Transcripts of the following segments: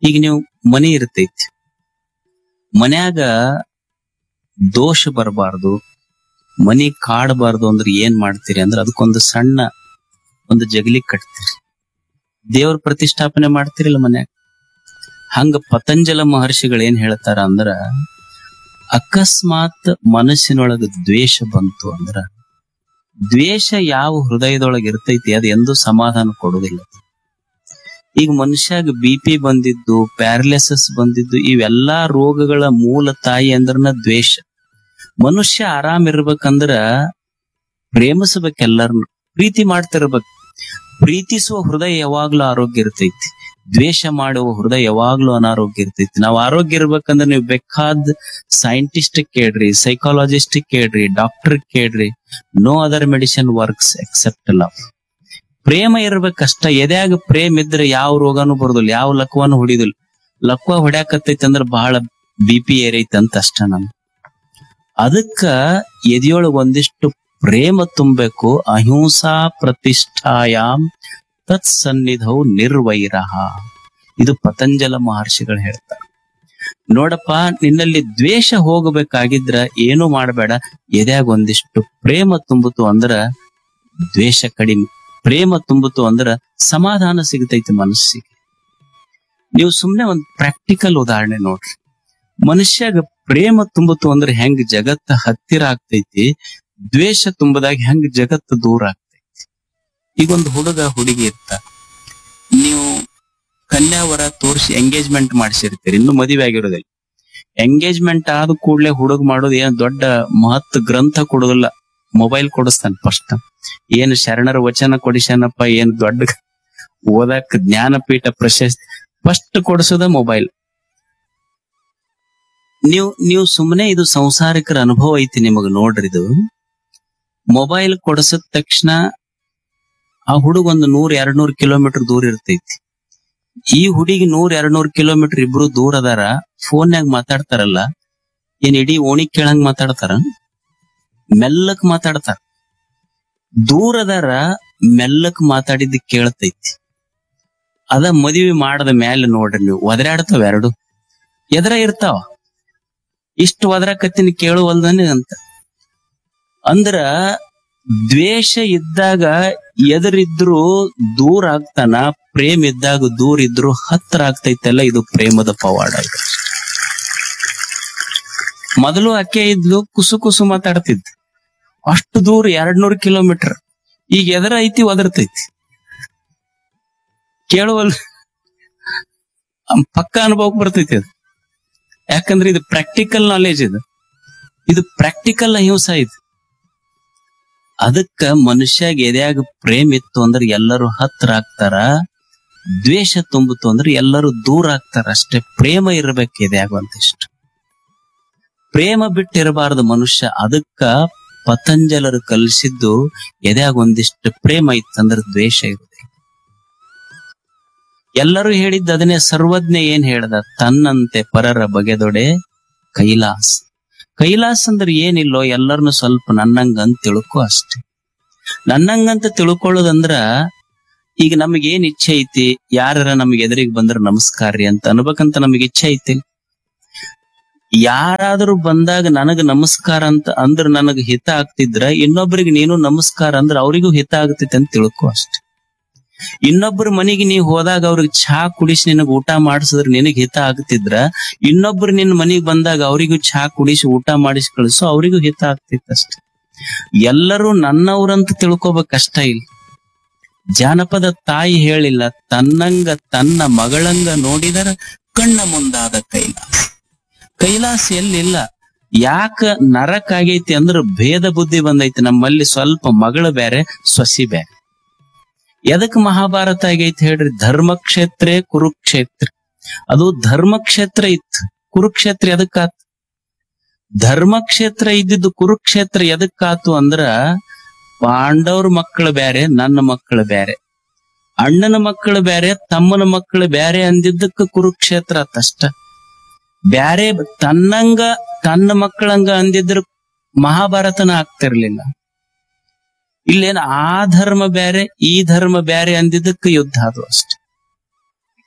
ಈಗ ನೀವು ಮನಿ ಇರ್ತೈತಿ ಮನ್ಯಾಗ ದೋಷ ಬರಬಾರ್ದು ಮನಿ ಕಾಡಬಾರ್ದು ಅಂದ್ರೆ ಏನ್ ಮಾಡ್ತೀರಿ ಅಂದ್ರೆ ಅದಕ್ಕೊಂದು ಸಣ್ಣ ಒಂದು ಜಗಲಿ ಕಟ್ತೀರಿ ದೇವ್ರ ಪ್ರತಿಷ್ಠಾಪನೆ ಮಾಡ್ತಿರಲ್ಲ ಮನ್ಯಾಗ ಹಂಗ ಪತಂಜಲ ಮಹರ್ಷಿಗಳು ಏನ್ ಹೇಳ್ತಾರ ಅಂದ್ರ ಅಕಸ್ಮಾತ್ ಮನಸ್ಸಿನೊಳಗ ದ್ವೇಷ ಬಂತು ಅಂದ್ರ ದ್ವೇಷ ಯಾವ ಹೃದಯದೊಳಗೆ ಇರ್ತೈತಿ ಅದು ಎಂದೂ ಸಮಾಧಾನ ಕೊಡುದಿಲ್ಲ ಈಗ ಮನುಷ್ಯಾಗ ಬಿ ಪಿ ಬಂದಿದ್ದು ಪ್ಯಾರಲಿಸಿಸ್ ಬಂದಿದ್ದು ಇವೆಲ್ಲಾ ರೋಗಗಳ ಮೂಲ ತಾಯಿ ಅಂದ್ರನ ದ್ವೇಷ ಮನುಷ್ಯ ಆರಾಮ್ ಇರ್ಬೇಕಂದ್ರ ಪ್ರೇಮಿಸ್ಬೇಕು ಎಲ್ಲರನ್ನು ಪ್ರೀತಿ ಮಾಡ್ತಿರ್ಬೇಕು ಪ್ರೀತಿಸುವ ಹೃದಯ ಯಾವಾಗ್ಲೂ ಆರೋಗ್ಯ ಇರ್ತೈತಿ ದ್ವೇಷ ಮಾಡುವ ಹೃದಯ ಯಾವಾಗ್ಲೂ ಅನಾರೋಗ್ಯ ಇರ್ತೈತಿ ನಾವು ಆರೋಗ್ಯ ಇರ್ಬೇಕಂದ್ರೆ ನೀವು ಬೇಕಾದ ಸೈಂಟಿಸ್ಟ್ ಕೇಳ್ರಿ ಸೈಕಾಲಜಿಸ್ಟ್ ಕೇಳ್ರಿ ಡಾಕ್ಟರ್ ಕೇಳ್ರಿ no other medicine works except love ಪ್ರೇಮ ಇರ್ಬೇಕಷ್ಟ ಎದ್ಯಾಗ ಪ್ರೇಮ ಇದ್ರೆ ಯಾವ ರೋಗನೂ ಬರುದಿಲ್ಲ ಯಾವ ಲಕ್ವಾನು ಹೊಡಿದಿಲ್ಲ ಲಕ್ವ ಹೊಡ್ಯಾಕತ್ತೈತಿ ಅಂದ್ರ ಬಹಳ ಬಿ ಪಿ ಏರೈತಿ ಅಂತ ಅಷ್ಟ ನಮ್ ಅದಕ್ಕ ಎದೆಯೊಳಗ ಒಂದಿಷ್ಟು ಪ್ರೇಮ ತುಂಬಬೇಕು ಅಹಿಂಸಾ ಪ್ರತಿಷ್ಠಾಯಾಮ್ ತತ್ ಸನ್ನಿಧೌ ನಿರ್ವೈರಹ ಇದು ಪತಂಜಲ ಮಹರ್ಷಿಗಳು ಹೇಳ್ತಾರೆ ನೋಡಪ್ಪ ನಿನ್ನಲ್ಲಿ ದ್ವೇಷ ಹೋಗಬೇಕಾಗಿದ್ರ ಏನು ಮಾಡಬೇಡ ಎದ್ಯಾಗ ಒಂದಿಷ್ಟು ಪ್ರೇಮ ತುಂಬುತ್ತು ಅಂದ್ರ ದ್ವೇಷ ಕಡಿಮೆ ಪ್ರೇಮ ತುಂಬುತ್ತು ಅಂದ್ರ ಸಮಾಧಾನ ಸಿಗತೈತಿ ಮನಸ್ಸಿಗೆ ನೀವು ಸುಮ್ನೆ ಒಂದ್ ಪ್ರಾಕ್ಟಿಕಲ್ ಉದಾಹರಣೆ ನೋಡ್ರಿ ಮನುಷ್ಯಾಗ ಪ್ರೇಮ ತುಂಬುತ್ತು ಅಂದ್ರೆ ಹೆಂಗ್ ಜಗತ್ತ ಹತ್ತಿರ ಆಗ್ತೈತಿ ದ್ವೇಷ ತುಂಬದಾಗ ಹೆಂಗ್ ಜಗತ್ತು ದೂರ ಆಗ್ತೈತಿ ಈಗ ಒಂದು ಹುಡುಗ ಹುಡುಗಿ ಇರ್ತ ನೀವು ಕನ್ಯಾವರ ತೋರಿಸಿ ಎಂಗೇಜ್ಮೆಂಟ್ ಮಾಡಿಸಿರ್ತೀರಿ ಇನ್ನು ಮದುವೆ ಆಗಿರೋದಿಲ್ಲ ಎಂಗೇಜ್ಮೆಂಟ್ ಆದ ಕೂಡಲೇ ಹುಡುಗ ಮಾಡೋದು ಏನ್ ದೊಡ್ಡ ಮಹತ್ ಗ್ರಂಥ ಕೊಡೋದಿಲ್ಲ ಮೊಬೈಲ್ ಕೊಡಿಸ್ತಾನೆ ಫಸ್ಟ್ ಏನ್ ಶರಣರ ವಚನ ಕೊಡಿಸ್ಯಾನಪ್ಪ ಏನ್ ದೊಡ್ಡ ಓದಕ್ ಜ್ಞಾನಪೀಠ ಪ್ರಶಸ್ತಿ ಫಸ್ಟ್ ಕೊಡಿಸೋದ ಮೊಬೈಲ್ ನೀವು ನೀವು ಸುಮ್ಮನೆ ಇದು ಸಂಸಾರಿಕರ ಅನುಭವ ಐತಿ ನಿಮಗ್ ನೋಡ್ರಿ ಇದು ಮೊಬೈಲ್ ಕೊಡಿಸಿದ ತಕ್ಷಣ ಆ ಹುಡುಗ ಒಂದು ನೂರ್ ಎರಡ್ ನೂರ್ ಕಿಲೋಮೀಟರ್ ದೂರ ಇರ್ತೈತಿ ಈ ಹುಡುಗಿ ನೂರ್ ಎರಡ್ ನೂರ್ ಕಿಲೋಮೀಟರ್ ಇಬ್ರು ದೂರ ಅದಾರ ಫೋನ್ಯಾಗ ಮಾತಾಡ್ತಾರಲ್ಲ ಏನ್ ಇಡೀ ಓಣಿ ಕೇಳಂಗ್ ಮಾತಾಡ್ತಾರ ಮೆಲ್ಲಕ್ ಮಾತಾಡ್ತಾರ ದೂರದಾರ ಮೆಲ್ಲಕ್ ಮಾತಾಡಿದ್ ಕೇಳ್ತೈತಿ ಅದ ಮದುವೆ ಮಾಡದ ಮ್ಯಾಲೆ ನೋಡ್ರಿ ನೀವು ಒದರಾಡ್ತಾವ ಎರಡು ಎದರ ಇರ್ತಾವ ಇಷ್ಟು ಒದರಾಕತ್ತೀನಿ ಕೇಳುವಲ್ದನೆ ಅಂತ ಅಂದ್ರ ದ್ವೇಷ ಇದ್ದಾಗ ಎದುರಿದ್ರು ದೂರ ಆಗ್ತಾನ ಪ್ರೇಮ ಇದ್ದಾಗ ದೂರ ಇದ್ರು ಹತ್ರ ಆಗ್ತೈತಲ್ಲ ಇದು ಪ್ರೇಮದ ಪವಾಡ ಇದು. ಮೊದಲು ಅಕ್ಕೆ ಇದ್ಲು ಕುಸು ಕುಸು ಮಾತಾಡ್ತಿದ್ ಅಷ್ಟು ದೂರ ಎರಡ್ ನೂರ್ ಕಿಲೋಮೀಟರ್ ಈಗ ಎದರ ಐತಿ ಒದರ್ತೈತಿ ಕೇಳುವಲ್ ಪಕ್ಕ ಅನುಭವಕ್ಕೆ ಬರ್ತೈತಿ ಅದು ಯಾಕಂದ್ರೆ ಇದು ಪ್ರಾಕ್ಟಿಕಲ್ ನಾಲೆಜ್ ಇದು ಇದು ಪ್ರಾಕ್ಟಿಕಲ್ ಅಹಿಂಸಾ ಇದು ಅದಕ್ಕ ಮನುಷ್ಯಾಗ ಎದ್ಯಾಗ ಪ್ರೇಮ ಇತ್ತು ಅಂದ್ರೆ ಎಲ್ಲರೂ ಹತ್ರ ಆಗ್ತಾರ ದ್ವೇಷ ತುಂಬಿತು ಅಂದ್ರೆ ಎಲ್ಲರೂ ದೂರ ಆಗ್ತಾರ ಅಷ್ಟೇ ಪ್ರೇಮ ಇರ್ಬೇಕು ಎದ್ಯಾಗ ಒಂದಿಷ್ಟು ಪ್ರೇಮ ಬಿಟ್ಟಿರಬಾರದು ಮನುಷ್ಯ ಅದಕ್ಕ ಪತಂಜಲರು ಕಲಿಸಿದ್ದು ಎದ್ಯಾಗ ಒಂದಿಷ್ಟು ಪ್ರೇಮ ಇತ್ತಂದ್ರೆ ದ್ವೇಷ ಇರುವುದಿಲ್ಲ ಎಲ್ಲರೂ ಹೇಳಿದ್ದ ಅದನ್ನೇ ಸರ್ವಜ್ಞ ಏನ್ ಹೇಳ್ದ ತನ್ನಂತೆ ಪರರ ಬಗೆದೊಡೆ ಕೈಲಾಸ ಕೈಲಾಸ ಅಂದ್ರೆ ಏನಿಲ್ಲೋ ಎಲ್ಲರನ್ನು ಸ್ವಲ್ಪ ನನ್ನಂಗ ಅಂತ ತಿಳ್ಕೊ ಅಷ್ಟೇ ನನ್ನಂಗಂತ ತಿಳ್ಕೊಳ್ಳೋದಂದ್ರ ಈಗ ನಮಗೆ ಏನ್ ಇಚ್ಛೆ ಐತಿ ಯಾರ ನಮ್ಗೆ ಎದುರಿಗೆ ಬಂದ್ರ ನಮಸ್ಕಾರ ರೀ ಅಂತ ಅನ್ಬೇಕಂತ ನಮಗೆ ಇಚ್ಛೆ ಐತಿ ಯಾರಾದ್ರೂ ಬಂದಾಗ ನನಗ ನಮಸ್ಕಾರ ಅಂತ ಅಂದ್ರ ನನಗ ಹಿತ ಆಗ್ತಿದ್ರ ಇನ್ನೊಬ್ಬರಿಗೆ ನೀನು ನಮಸ್ಕಾರ ಅಂದ್ರ ಅವರಿಗೂ ಹಿತ ಆಗ್ತೈತಿ ಅಂತ ತಿಳ್ಕೊ ಅಷ್ಟೇ ಇನ್ನೊಬ್ಬರ ಮನೆಗೆ ನೀ ಹೋದಾಗ ಅವ್ರಿಗೆ ಚಹಾ ಕುಡಿಸಿ ನಿನಗ ಊಟ ಮಾಡಿಸಿದ್ರೆ ನಿನಗ್ ಹಿತ ಆಗ್ತಿದ್ರ ಇನ್ನೊಬ್ರು ನಿನ್ನ ಮನೆಗೆ ಬಂದಾಗ ಅವರಿಗೂ ಚಹಾ ಕುಡಿಸಿ ಊಟ ಮಾಡಿಸಿ ಕಳಿಸು ಅವರಿಗೂ ಹಿತ ಆಗ್ತಿತ್ತು ಅಷ್ಟೇ ಎಲ್ಲರೂ ನನ್ನವ್ರಂತ ತಿಳ್ಕೊಬೇಕಷ್ಟ ಇಲ್ಲ ಜಾನಪದ ತಾಯಿ ಹೇಳಿಲ್ಲ ತನ್ನಂಗ ತನ್ನ ಮಗಳಂಗ ನೋಡಿದರ ಕಣ್ಣ ಮುಂದಾದ ಕೈಲಾಸ ಕೈಲಾಸ ಎಲ್ಲಿಲ್ಲ ಯಾಕ ನರಕ ಆಗೈತಿ ಅಂದ್ರ ಭೇದ ಬುದ್ಧಿ ಬಂದೈತಿ ನಮ್ಮಲ್ಲಿ ಸ್ವಲ್ಪ ಮಗಳು ಬೇರೆ ಸೊಸಿ ಬೇರೆ ಎದಕ್ ಮಹಾಭಾರತ ಆಗೈತಿ ಹೇಳ್ರಿ ಧರ್ಮಕ್ಷೇತ್ರ ಕುರುಕ್ಷೇತ್ರ ಅದು ಧರ್ಮಕ್ಷೇತ್ರ ಇತ್ತು ಕುರುಕ್ಷೇತ್ರ ಎದಕ್ಕಾತ್ ಧರ್ಮಕ್ಷೇತ್ರ ಇದ್ದಿದ್ದು ಕುರುಕ್ಷೇತ್ರ ಎದಕ್ಕಾತು ಅಂದ್ರ ಪಾಂಡವ್ರ ಮಕ್ಕಳು ಬೇರೆ ನನ್ನ ಮಕ್ಕಳು ಬೇರೆ ಅಣ್ಣನ ಮಕ್ಕಳು ಬೇರೆ ತಮ್ಮನ ಮಕ್ಕಳು ಬೇರೆ ಅಂದಿದ್ದಕ್ಕ ಕುರುಕ್ಷೇತ್ರ ಆತಷ್ಟ ಬ್ಯಾರೆ ತನ್ನಂಗ ತನ್ನ ಮಕ್ಕಳಂಗ ಅಂದಿದ್ರ ಮಹಾಭಾರತನ ಆಗ್ತಿರ್ಲಿಲ್ಲ ಇಲ್ಲೇನ ಆ ಧರ್ಮ ಬೇರೆ ಈ ಧರ್ಮ ಬೇರೆ ಅಂದಿದ್ದಕ್ಕೆ ಯುದ್ಧ ಅದು ಅಷ್ಟೆ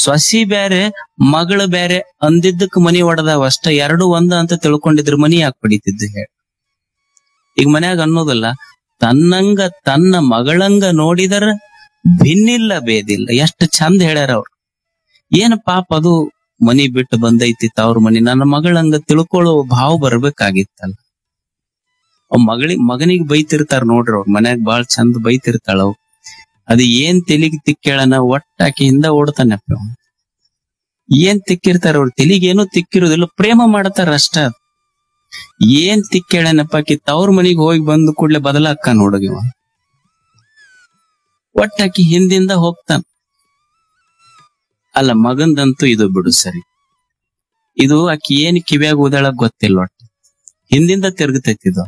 ಸೊಸಿ ಬ್ಯಾರೆ ಮಗಳು ಬ್ಯಾರೆ ಅಂದಿದ್ದಕ್ ಮನಿ ಒಡದಾವ ಅಷ್ಟ ಎರಡು ಒಂದ ಅಂತ ತಿಳ್ಕೊಂಡಿದ್ರ ಮನಿ ಯಾಕೆ ಪಡಿತಿದ್ದು ಹೇಳ ಈಗ ಮನ್ಯಾಗ ಅನ್ನೋದಲ್ಲ ತನ್ನಂಗ ತನ್ನ ಮಗಳಂಗ ನೋಡಿದರ ಭಿನ್ನಿಲ್ಲ ಭೇದಿಲ್ಲ ಎಷ್ಟು ಚಂದ ಹೇಳ್ಯಾರ ಅವ್ರು ಏನ್ ಪಾಪ ಅದು ಮನಿ ಬಿಟ್ಟು ಬಂದೈತಿ ತವ್ರ ಮನಿ ನನ್ನ ಮಗಳಂಗ ತಿಳ್ಕೊಳ್ಳೋ ಭಾವ ಬರ್ಬೇಕಾಗಿತ್ತಲ್ಲ ಅವ್ ಮಗಳಿ ಮಗನಿಗೆ ಬೈತಿರ್ತಾರ ನೋಡ್ರಿ ಅವ್ರ ಮನ್ಯಾಗ ಬಾಳ್ ಚಂದ ಬೈತಿರ್ತಾಳ ಅವ್ ಅದು ಏನ್ ತೆಲಿಗ್ ತಿಕ್ಕೇಳನ ಒಟ್ಟಾಕಿ ಹಿಂದ ಓಡ್ತಾನಪ್ಪ ಅವ. ಏನ್ ತಿಕ್ಕಿರ್ತಾರ ಅವ್ರ ತೆಲಿಗೆ ಏನೂ ತಿಕ್ಕಿರೋದಿಲ್ಲ ಪ್ರೇಮ ಮಾಡ್ತಾರ ಅಷ್ಟ ಏನ್ ತಿಕ್ಕೇಳನಪ್ಪ ಆಕಿ ತವ್ರ ಮನಿಗ್ ಹೋಗಿ ಬಂದ ಕೂಡ್ಲೆ ಬದಲಾಕ್ಕ ನೋಡಗಿವ ಒಟ್ಟಾಕಿ ಹಿಂದಿಂದ ಹೋಗ್ತಾನ ಅಲ್ಲ ಮಗಂದಂತೂ ಇದು ಬಿಡು ಸರಿ ಇದು ಆಕಿ ಏನ್ ಕಿವ್ಯಾಗ ಓದಾಳ ಗೊತ್ತಿಲ್ಲ ಒಟ್ಟು ಹಿಂದಿಂದ ತಿರುಗತೈತಿ ಇದು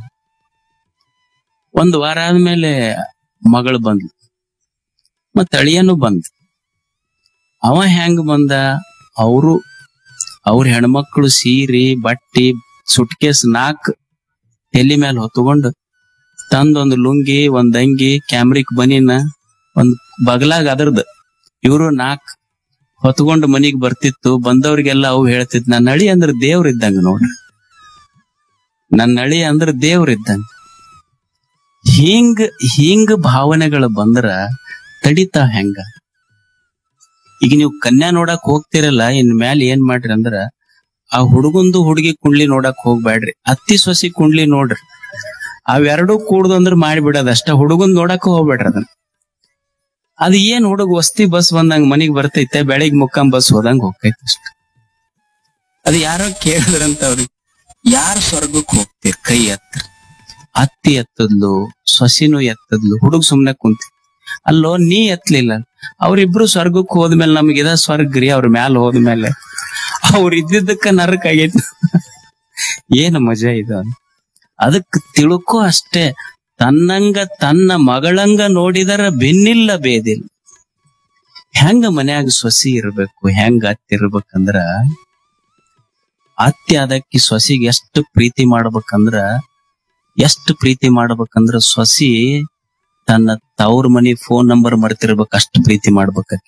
ಒಂದ್ ವಾರ ಆದ್ಮೇಲೆ ಮಗಳು ಬಂದ್ಲು ಮತ್ತ ಅಳಿಯನು ಬಂದ್ ಅವ ಹೆಂಗ್ ಬಂದ ಅವರು ಅವ್ರ ಹೆಣ್ಮಕ್ಳು ಸೀರಿ ಬಟ್ಟಿ ಸುಟ್ಕೇಸ್ ನಾಕ್ ತಲಿ ಮೇಲೆ ಹೊತ್ಕೊಂಡು ತಂದೊಂದು ಲುಂಗಿ ಒಂದ್ ಅಂಗಿ ಕ್ಯಾಮ್ರಿಕ್ ಬನಿನ ಒಂದ್ ಬಗಲಾಗ ಅದ್ರದ್ ಇವ್ರು ನಾಕ್ ಹೊತ್ಕೊಂಡು ಮನಿಗ್ ಬರ್ತಿತ್ತು ಬಂದವ್ರಿಗೆಲ್ಲ ಅವು ಹೇಳ್ತಿತ್ ನನ್ನ ಅಳಿ ಅಂದ್ರ ದೇವ್ರ ಇದ್ದಂಗ ನೋಡ್ರಿ ನನ್ನ ಅಳಿ ಅಂದ್ರ ದೇವ್ರ ಇದ್ದಂಗ ಹಿಂಗ್ ಹಿಂಗ್ ಭಾವನೆಗಳು ಬಂದ್ರ ತಡಿತಾವ ಹೆಂಗ ಈಗ ನೀವು ಕನ್ಯಾ ನೋಡಕ್ ಹೋಗ್ತಿರಲ್ಲ ಇನ್ ಮ್ಯಾಲ ಏನ್ ಮಾಡ್ರಿ ಅಂದ್ರ ಆ ಹುಡುಗಂದು ಹುಡುಗಿ ಕುಂಡ್ಲಿ ನೋಡಕ್ ಹೋಗ್ಬ್ಯಾಡ್ರಿ ಅತ್ತಿ ಸೊಸಿ ಕುಂಡ್ಲಿ ನೋಡ್ರಿ ಅವೆರಡೂ ಕೂಡ್ದು ಅಂದ್ರ ಮಾಡಿಬಿಡೋದ್ ಅಷ್ಟ ಹುಡುಗನ್ ನೋಡಕ್ ಹೋಗ್ಬೇಡ್ರಿ ಅದನ್ನ ಅದ್ ಏನ್ ಹುಡುಗ ವಸ್ತಿ ಬಸ್ ಬಂದಂಗ ಮನಿಗ್ ಬರ್ತೈತೆ ಬೆಳಿಗ್ ಮುಕ್ಕಂ ಬಸ್ ಹೋದಂಗ ಹೋಗ್ತೈತೆ ಅಷ್ಟ ಅದ್ ಯಾರೋ ಕೇಳಿದ್ರಂತ ಅವ್ರಿಗೆ ಯಾರ್ ಸ್ವರ್ಗಕ್ ಹೋಗ್ತೀರಿ ಕೈ ಎತ್ತ ಅತ್ತಿ ಎತ್ತದ್ಲು ಸೊಸಿನೂ ಎತ್ತದ್ಲು ಹುಡುಗ ಸುಮ್ನೆ ಕುಂತಿ ಅಲ್ಲೋ ನೀ ಎತ್ತಲಿಲ್ಲ ಅವ್ರಿಬ್ರು ಸ್ವರ್ಗಕ್ ಹೋದ್ಮೇಲೆ ನಮ್ಗೆ ಇದ ಸ್ವರ್ಗ ರೀ ಅವ್ರ ಮ್ಯಾಲ ಹೋದ್ಮೇಲೆ ಅವ್ರ ಇದ್ದಿದ್ದಕ್ಕ ನರಕ ಆಗೈತಿ ಏನ್ ಮಜಾ ಇದು ಅದಕ್ ತಿಳ್ಕೊ ಅಷ್ಟೇ ತನ್ನಂಗ ತನ್ನ ಮಗಳಂಗ ನೋಡಿದರ ಬೆನ್ನಿಲ್ಲ ಬೇದಿಲ್ಲ ಹೆಂಗ ಮನ್ಯಾಗ ಸೊಸಿ ಇರ್ಬೇಕು ಹೆಂಗ ಅತ್ತಿ ಇರ್ಬೇಕಂದ್ರ ಅತ್ತಿ ಅದಕ್ಕೆ ಸೊಸಿಗೆ ಎಷ್ಟು ಪ್ರೀತಿ ಮಾಡ್ಬೇಕಂದ್ರ ಎಷ್ಟು ಪ್ರೀತಿ ಮಾಡ್ಬೇಕಂದ್ರ ಸೊಸಿ ತನ್ನ ತವ್ರ ಮನಿ ಫೋನ್ ನಂಬರ್ ಮರ್ತಿರ್ಬೇಕು ಅಷ್ಟು ಪ್ರೀತಿ ಮಾಡ್ಬೇಕಾಕಿ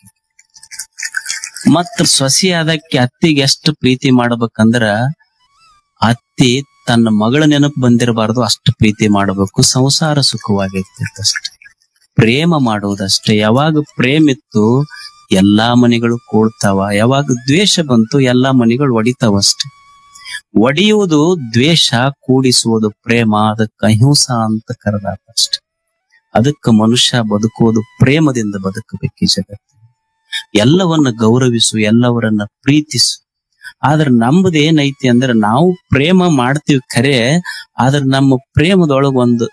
ಮತ್ತ ಸೊಸಿ ಅದಕ್ಕೆ ಅತ್ತಿಗೆ ಎಷ್ಟು ಪ್ರೀತಿ ಮಾಡ್ಬೇಕಂದ್ರ ಅತ್ತಿ ತನ್ನ ಮಗಳ ನೆನಪು ಬಂದಿರಬಾರ್ದು ಅಷ್ಟು ಪ್ರೀತಿ ಮಾಡಬೇಕು ಸಂಸಾರ ಸುಖವಾಗಿರ್ತಿರ್ತಷ್ಟೆ ಪ್ರೇಮ ಮಾಡುವುದಷ್ಟೇ ಯಾವಾಗ ಪ್ರೇಮ ಇತ್ತು ಎಲ್ಲಾ ಮನೆಗಳು ಕೂಡ್ತಾವ ಯಾವಾಗ ದ್ವೇಷ ಬಂತು ಎಲ್ಲಾ ಮನೆಗಳು ಒಡಿತಾವಷ್ಟೆ ಒಡೆಯುವುದು ದ್ವೇಷ ಕೂಡಿಸುವುದು ಪ್ರೇಮ ಅದಕ್ಕೆ ಅಹಿಂಸಾ ಅಂತ ಕರೆದಾತಷ್ಟೆ ಅದಕ್ಕೆ ಮನುಷ್ಯ ಬದುಕುವುದು ಪ್ರೇಮದಿಂದ ಬದುಕಬೇಕು ಈ ಜಗತ್ತು ಎಲ್ಲವನ್ನ ಗೌರವಿಸು ಎಲ್ಲವರನ್ನ ಪ್ರೀತಿಸು ಆದ್ರೆ ನಮ್ದು ಏನೈತಿ ಅಂದ್ರೆ ನಾವು ಪ್ರೇಮ ಮಾಡ್ತೀವಿ ಖರೆ ಆದ್ರೆ ನಮ್ಮ ಪ್ರೇಮದೊಳಗ ಒಂದು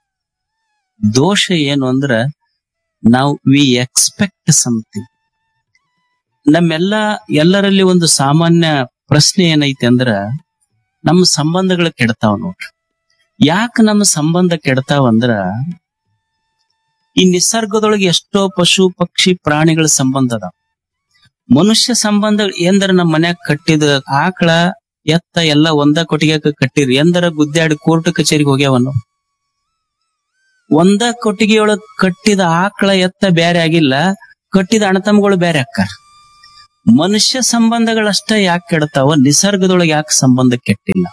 ದೋಷ ಏನು ಅಂದ್ರ ನಾವು ವಿ ಎಕ್ಸ್ಪೆಕ್ಟ್ ಸಮಥಿಂಗ್ ನಮ್ಮೆಲ್ಲ ಎಲ್ಲರಲ್ಲಿ ಒಂದು ಸಾಮಾನ್ಯ ಪ್ರಶ್ನೆ ಏನೈತಿ ಅಂದ್ರ ನಮ್ಮ ಸಂಬಂಧಗಳು ಕೆಡ್ತಾವ ನೋಡ್ರಿ ಯಾಕೆ ನಮ್ಮ ಸಂಬಂಧ ಕೆಡ್ತಾವ ಅಂದ್ರ ಈ ನಿಸರ್ಗದೊಳಗೆ ಎಷ್ಟೋ ಪಶು ಪಕ್ಷಿ ಪ್ರಾಣಿಗಳ ಸಂಬಂಧ ಅದಾವ ಮನುಷ್ಯ ಸಂಬಂಧ ಎಂದ್ರ ನಮ್ಮ ಮನ್ಯಾಗ ಕಟ್ಟಿದ ಆಕಳ ಎತ್ತ ಎಲ್ಲ ಒಂದ ಕೊಟ್ಟಿಗೆ ಕಟ್ಟಿರಿ ಎಂದರ ಗುದ್ದಾಡಿ ಕೋರ್ಟ್ ಕಚೇರಿಗೆ ಹೋಗ್ಯಾವನು ಒಂದ ಕೊಟ್ಟಿಗೆಯೊಳಗ್ ಕಟ್ಟಿದ ಆಕಳ ಎತ್ತ ಬ್ಯಾರೆ ಆಗಿಲ್ಲ ಕಟ್ಟಿದ ಅಣತಮ್ಮಗಳು ಬ್ಯಾರೆ ಅಕ್ಕಾರ ಮನುಷ್ಯ ಸಂಬಂಧಗಳಷ್ಟ ಯಾಕೆ ಕೆಡ್ತಾವ ನಿಸರ್ಗದೊಳಗೆ ಯಾಕೆ ಸಂಬಂಧ ಕೆಟ್ಟಿಲ್ಲ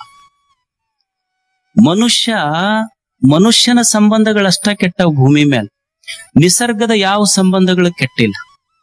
ಮನುಷ್ಯ ಮನುಷ್ಯನ ಸಂಬಂಧಗಳಷ್ಟ ಕೆಟ್ಟವು ಭೂಮಿ ಮೇಲೆ ನಿಸರ್ಗದ ಯಾವ ಸಂಬಂಧಗಳು ಕೆಟ್ಟಿಲ್ಲ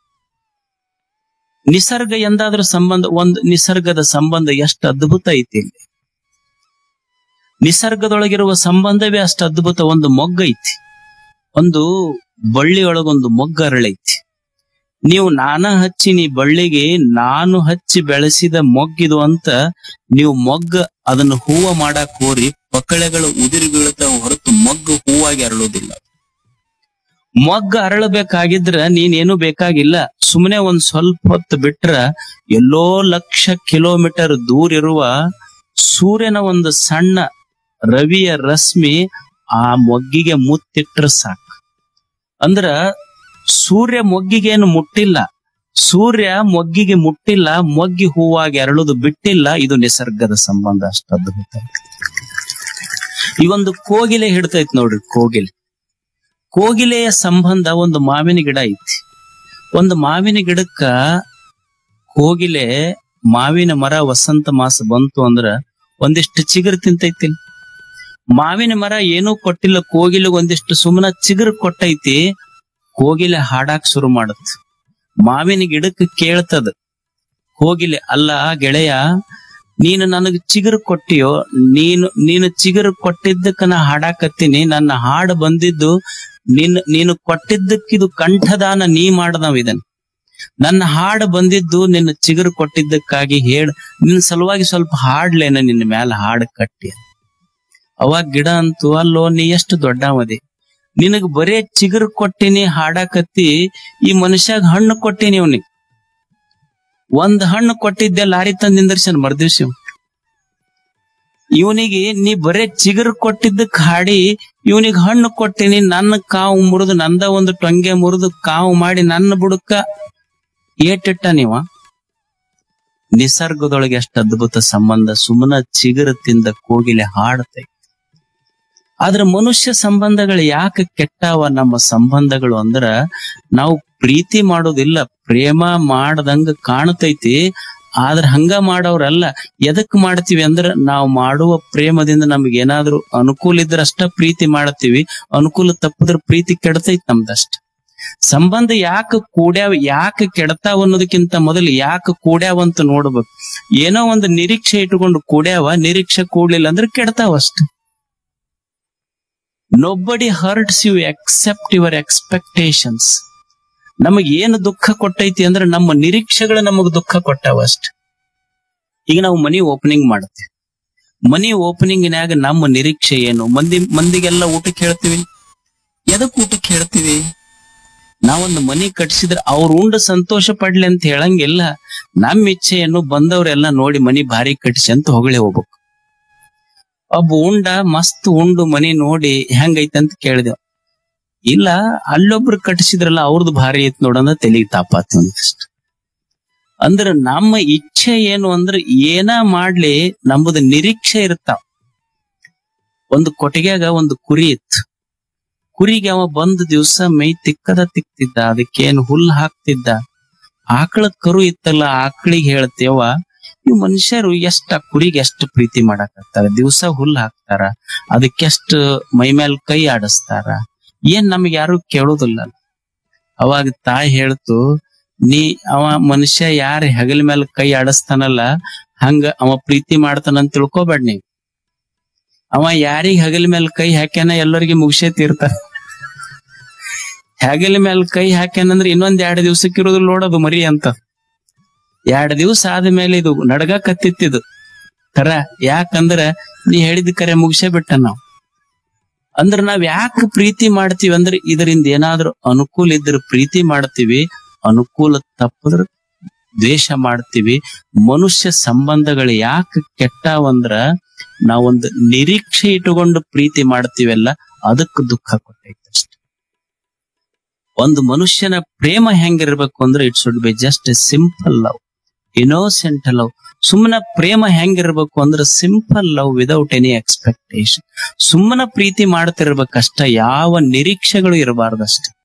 ನಿಸರ್ಗ ಎಂದಾದ್ರೂ ಸಂಬಂಧ ಒಂದು ನಿಸರ್ಗದ ಸಂಬಂಧ ಎಷ್ಟು ಅದ್ಭುತ ಐತಿ ಇಲ್ಲಿ ನಿಸರ್ಗದೊಳಗಿರುವ ಸಂಬಂಧವೇ ಅಷ್ಟು ಅದ್ಭುತ ಒಂದು ಮೊಗ್ಗ ಐತಿ ಒಂದು ಬಳ್ಳಿಯೊಳಗೊಂದು ಮೊಗ್ಗ ಅರಳೈತಿ ನೀವು ನಾನ ಹಚ್ಚಿ ನೀ ಬಳ್ಳಿಗೆ ನಾನು ಹಚ್ಚಿ ಬೆಳೆಸಿದ ಮೊಗ್ಗಿದು ಅಂತ ನೀವು ಮೊಗ್ಗ ಅದನ್ನ ಹೂವ ಮಾಡಕ್ ಹೋರಿ ಪಕಳೆಗಳು ಉದಿರಿ ಬೀಳ್ತಾವ ಹೊರತು ಮೊಗ್ಗು ಹೂವಾಗಿ ಅರಳೋದಿಲ್ಲ ಮೊಗ್ಗ ಅರಳಬೇಕಾಗಿದ್ರ ನೀನೇನು ಬೇಕಾಗಿಲ್ಲ ಸುಮ್ಮನೆ ಒಂದ್ ಸ್ವಲ್ಪ ಹೊತ್ತು ಬಿಟ್ರ ಎಲ್ಲೋ ಲಕ್ಷ ಕಿಲೋಮೀಟರ್ ದೂರ ಇರುವ ಸೂರ್ಯನ ಒಂದು ಸಣ್ಣ ರವಿಯ ರಶ್ಮಿ ಆ ಮೊಗ್ಗಿಗೆ ಮುತ್ತಿಟ್ರ ಸಾಕು ಅಂದ್ರ ಸೂರ್ಯ ಮೊಗ್ಗಿಗೇನು ಮುಟ್ಟಿಲ್ಲ ಸೂರ್ಯ ಮೊಗ್ಗಿಗೆ ಮುಟ್ಟಿಲ್ಲ ಮೊಗ್ಗಿ ಹೂವಾಗಿ ಅರಳುದು ಬಿಟ್ಟಿಲ್ಲ ಇದು ನಿಸರ್ಗದ ಸಂಬಂಧ ಅಷ್ಟು ಅದ್ಭುತ ಈ ಒಂದು ಕೋಗಿಲೆ ಹಿಡ್ತೈತ್ ನೋಡ್ರಿ ಕೋಗಿಲೆ ಕೋಗಿಲೆಯ ಸಂಬಂಧ ಒಂದು ಮಾವಿನ ಗಿಡ ಐತಿ ಒಂದು ಮಾವಿನ ಗಿಡಕ್ಕ ಕೋಗಿಲೆ ಮಾವಿನ ಮರ ವಸಂತ ಮಾಸ ಬಂತು ಅಂದ್ರ ಒಂದಿಷ್ಟು ಚಿಗುರು ತಿಂತೈತಿ ಮಾವಿನ ಮರ ಏನೂ ಕೊಟ್ಟಿಲ್ಲ ಕೋಗಿಲೆ ಒಂದಿಷ್ಟು ಸುಮ್ಮನ ಚಿಗುರು ಕೊಟ್ಟೈತಿ ಕೋಗಿಲೆ ಹಾಡಾಕ್ ಶುರು ಮಾಡತ್ ಮಾವಿನ ಗಿಡಕ್ಕೆ ಕೇಳ್ತದ ಹೋಗಿಲೆ ಅಲ್ಲ ಗೆಳೆಯ ನೀನು ನನಗೆ ಚಿಗುರು ಕೊಟ್ಟಿಯೋ ನೀನು ನೀನು ಚಿಗುರು ಕೊಟ್ಟಿದ್ದಕ್ಕ ನಾ ಹಾಡಾಕತ್ತೀನಿ ನನ್ನ ಹಾಡು ಬಂದಿದ್ದು ನಿನ್ ನೀನು ಕೊಟ್ಟಿದ್ದಕ್ಕಿದು ಕಂಠದಾನ ನೀ ಮಾಡದವ ಇದನ್ ನನ್ನ ಹಾಡು ಬಂದಿದ್ದು ನಿನ್ನ ಚಿಗುರು ಕೊಟ್ಟಿದ್ದಕ್ಕಾಗಿ ಹೇಳ ನಿನ್ನ ಸಲುವಾಗಿ ಸ್ವಲ್ಪ ಹಾಡ್ಲೇನ ನಿನ್ನ ಮ್ಯಾಲ ಹಾಡು ಕಟ್ಟಿ ಅವಾಗ ಗಿಡ ಅಂತು ಅಲ್ಲೋ ನೀ ಎಷ್ಟು ದೊಡ್ಡವದಿ ನಿನಗ್ ಬರೇ ಚಿಗುರು ಕೊಟ್ಟಿನಿ ಹಾಡಾಕತ್ತಿ ಈ ಮನುಷ್ಯಾಗ ಹಣ್ಣು ಕೊಟ್ಟಿನಿ ಅವನಿಗೆ ಒಂದ್ ಹಣ್ಣು ಕೊಟ್ಟಿದ್ದೆ ಲಾರಿ ತಂದ್ ನಿಂದರ್ಸನ್ ಮರ್ದಿವ್ಸಿ ಇವನಿಗೆ ನೀ ಬರೇ ಚಿಗುರು ಕೊಟ್ಟಿದ್ದಕ್ ಹಾಡಿ ಇವನಿಗೆ ಹಣ್ಣು ಕೊಟ್ಟಿನಿ ನನ್ನ ಕಾವು ಮುರಿದು ನಂದ ಒಂದು ಟೊಂಗೆ ಮುರಿದು ಕಾವು ಮಾಡಿ ನನ್ನ ಬುಡಕ್ಕ ಏಟಿಟ್ಟ ನೀವ ನಿಸರ್ಗದೊಳಗೆ ಎಷ್ಟು ಅದ್ಭುತ ಸಂಬಂಧ ಸುಮ್ಮನ ಚಿಗುರು ತಿಂದ ಕೋಗಿಲೆ ಹಾಡತೈ ಆದ್ರ ಮನುಷ್ಯ ಸಂಬಂಧಗಳು ಯಾಕೆ ಕೆಟ್ಟಾವ ನಮ್ಮ ಸಂಬಂಧಗಳು ಅಂದ್ರ ನಾವು ಪ್ರೀತಿ ಮಾಡೋದಿಲ್ಲ ಪ್ರೇಮ ಮಾಡದಂಗ ಕಾಣತೈತಿ ಆದ್ರ ಹಂಗ ಮಾಡೋರಲ್ಲ ಎದಕ್ ಮಾಡ್ತೀವಿ ಅಂದ್ರ ನಾವು ಮಾಡುವ ಪ್ರೇಮದಿಂದ ನಮ್ಗೆ ಏನಾದ್ರೂ ಅನುಕೂಲ ಇದ್ರ ಅಷ್ಟ ಪ್ರೀತಿ ಮಾಡತ್ತೀವಿ ಅನುಕೂಲ ತಪ್ಪದ್ರ ಪ್ರೀತಿ ಕೆಡತೈತಿ ನಮ್ದಷ್ಟ ಸಂಬಂಧ ಯಾಕೆ ಕೂಡ್ಯಾವ ಯಾಕೆ ಕೆಡತಾವ ಅನ್ನೋದಕ್ಕಿಂತ ಮೊದಲು ಯಾಕೆ ಕೂಡ್ಯಾವ ಅಂತ ನೋಡ್ಬೇಕು ಏನೋ ಒಂದು ನಿರೀಕ್ಷೆ ಇಟ್ಕೊಂಡು ಕೂಡ್ಯಾವ ನಿರೀಕ್ಷೆ ಕೂಡ್ಲಿಲ್ಲ ಅಂದ್ರೆ ಕೆಡತಾವ ಅಷ್ಟ nobody hurts you except your expectations ನಮಗ್ ಏನು ದುಃಖ ಕೊಟ್ಟೈತಿ ಅಂದ್ರೆ ನಮ್ಮ ನಿರೀಕ್ಷೆಗಳು ನಮಗ್ ದುಃಖ ಕೊಟ್ಟಾವ ಅಷ್ಟ ಈಗ ನಾವು ಮನಿ ಓಪನಿಂಗ್ ಮಾಡ್ತೀವಿ ಮನಿ ಓಪನಿಂಗ್ನ್ಯಾಗ ನಮ್ಮ ನಿರೀಕ್ಷೆ ಏನು ಮಂದಿ ಮಂದಿಗೆಲ್ಲ ಊಟಕ್ಕೆ ಹೇಳ್ತೀವಿ ಎದಕ್ ಊಟಕ್ಕೆ ಹೇಳ್ತೀವಿ ನಾವೊಂದು ಮನಿ ಕಟ್ಸಿದ್ರೆ ಅವ್ರ ಉಂಡು ಸಂತೋಷ ಪಡ್ಲಿ ಅಂತ ಹೇಳಂಗಿಲ್ಲ ನಮ್ಮ ಇಚ್ಛೆಯನ್ನು ಬಂದವರೆಲ್ಲ ನೋಡಿ ಮನಿ ಭಾರಿ ಕಟ್ಸಿ ಅಂತ ಹೊಗಳಿ ಹೋಗ್ಬೇಕು ಒಬ್ಬ ಉಂಡ ಮಸ್ತ್ ಉಂಡು ಮನಿ ನೋಡಿ ಹೆಂಗೈತೆ ಅಂತ ಕೇಳಿದೆವು ಇಲ್ಲ ಅಲ್ಲೊಬ್ರು ಕಟ್ಟಿಸಿದ್ರಲ್ಲ ಅವ್ರದ್ದು ಭಾರಿ ಐತ್ ನೋಡಂದ್ರ ತೆಲಿಗೆ ತಾಪಾತಿ ಒಂದಿಷ್ಟು ಅಂದ್ರ ನಮ್ಮ ಇಚ್ಛೆ ಏನು ಅಂದ್ರೆ ಏನ ಮಾಡ್ಲಿ ನಮ್ಮದು ನಿರೀಕ್ಷೆ ಇರ್ತಾವ ಒಂದು ಕೊಟ್ಟಿಗೆಗ ಒಂದು ಕುರಿ ಇತ್ತು ಕುರಿಗೆ ಅವ ಬಂದ ದಿವ್ಸ ಮೈ ತಿಕ್ಕದ ತಿಕ್ತಿದ್ದ ಅದಕ್ಕೇನು ಹುಲ್ಲು ಹಾಕ್ತಿದ್ದ ಆಕಳ ಕರು ಇತ್ತಲ್ಲ ಆಕಳಿಗೆ ಹೇಳ್ತೇವ ಈ ಮನುಷ್ಯರು ಎಷ್ಟ ಆ ಕುರಿಗೆ ಎಷ್ಟು ಪ್ರೀತಿ ಮಾಡಾಕತ್ತಾರ ದಿವ್ಸ ಹುಲ್ಲು ಹಾಕ್ತಾರ ಅದಕ್ಕೆಷ್ಟು ಮೈ ಮೇಲ್ ಕೈ ಆಡಿಸ್ತಾರ ಏನ್ ನಮ್ಗೆ ಯಾರು ಕೇಳೋದಿಲ್ಲ ಅವಾಗ ತಾಯಿ ಹೇಳ್ತು ನೀ ಅವ ಮನುಷ್ಯ ಯಾರ ಹೆಗಲ ಮೇಲೆ ಕೈ ಆಡಿಸ್ತಾನಲ್ಲ ಹಂಗ ಅವ ಪ್ರೀತಿ ಮಾಡ್ತಾನಂತ ತಿಳ್ಕೊಬೇಡ ನೀ ಅವ ಯಾರಿಗ್ ಹೆಗಲ ಮೇಲೆ ಕೈ ಹಾಕ್ಯಾನ ಎಲ್ಲರಿಗೆ ಮುಗಿಸೇ ತೀರ್ತಾರ ಹೆಗಲ ಮೇಲೆ ಕೈ ಹಾಕ್ಯಾನಂದ್ರೆ ಇನ್ನೊಂದ್ ಎರಡ್ ದಿವ್ಸಕ್ಕೆ ಇರೋದಿಲ್ಲ ನೋಡೋದು ಮರಿ ಅಂತ ಎರಡ್ ದಿವ್ಸ ಆದ್ಮೇಲೆ ಇದು ನಡಗ ಕತ್ತಿತ್ತಿದು ತರ ಯಾಕಂದ್ರ ನೀ ಹೇಳಿದ ಕರೆ ಮುಗಿಸೇ ಬಿಟ್ಟ ನಾವು ಅಂದ್ರ ನಾವ್ ಯಾಕೆ ಪ್ರೀತಿ ಮಾಡ್ತೀವಿ ಅಂದ್ರೆ ಇದರಿಂದ ಏನಾದ್ರೂ ಅನುಕೂಲ ಇದ್ರ ಪ್ರೀತಿ ಮಾಡ್ತೀವಿ ಅನುಕೂಲ ತಪ್ಪದ್ರ ದ್ವೇಷ ಮಾಡ್ತೀವಿ ಮನುಷ್ಯ ಸಂಬಂಧಗಳು ಯಾಕೆ ಕೆಟ್ಟಾವಂದ್ರ ನಾವೊಂದು ನಿರೀಕ್ಷೆ ಇಟ್ಟುಕೊಂಡು ಪ್ರೀತಿ ಮಾಡ್ತೀವಲ್ಲ ಅದಕ್ಕೆ ದುಃಖ ಕೊಟ್ಟೈತೆ ಅಷ್ಟೆ ಒಂದು ಮನುಷ್ಯನ ಪ್ರೇಮ ಹೆಂಗಿರ್ಬೇಕು ಅಂದ್ರೆ it should be just a simple love innocent love ಸುಮ್ಮನ ಪ್ರೇಮ ಹೆಂಗಿರ್ಬೇಕು ಅಂದ್ರೆ simple love without any expectation ಸುಮ್ಮನ ಪ್ರೀತಿ ಮಾಡ್ತಿರ್ಬೇಕಷ್ಟ ಯಾವ ನಿರೀಕ್ಷೆಗಳು ಇರಬಾರ್ದಷ್ಟೆ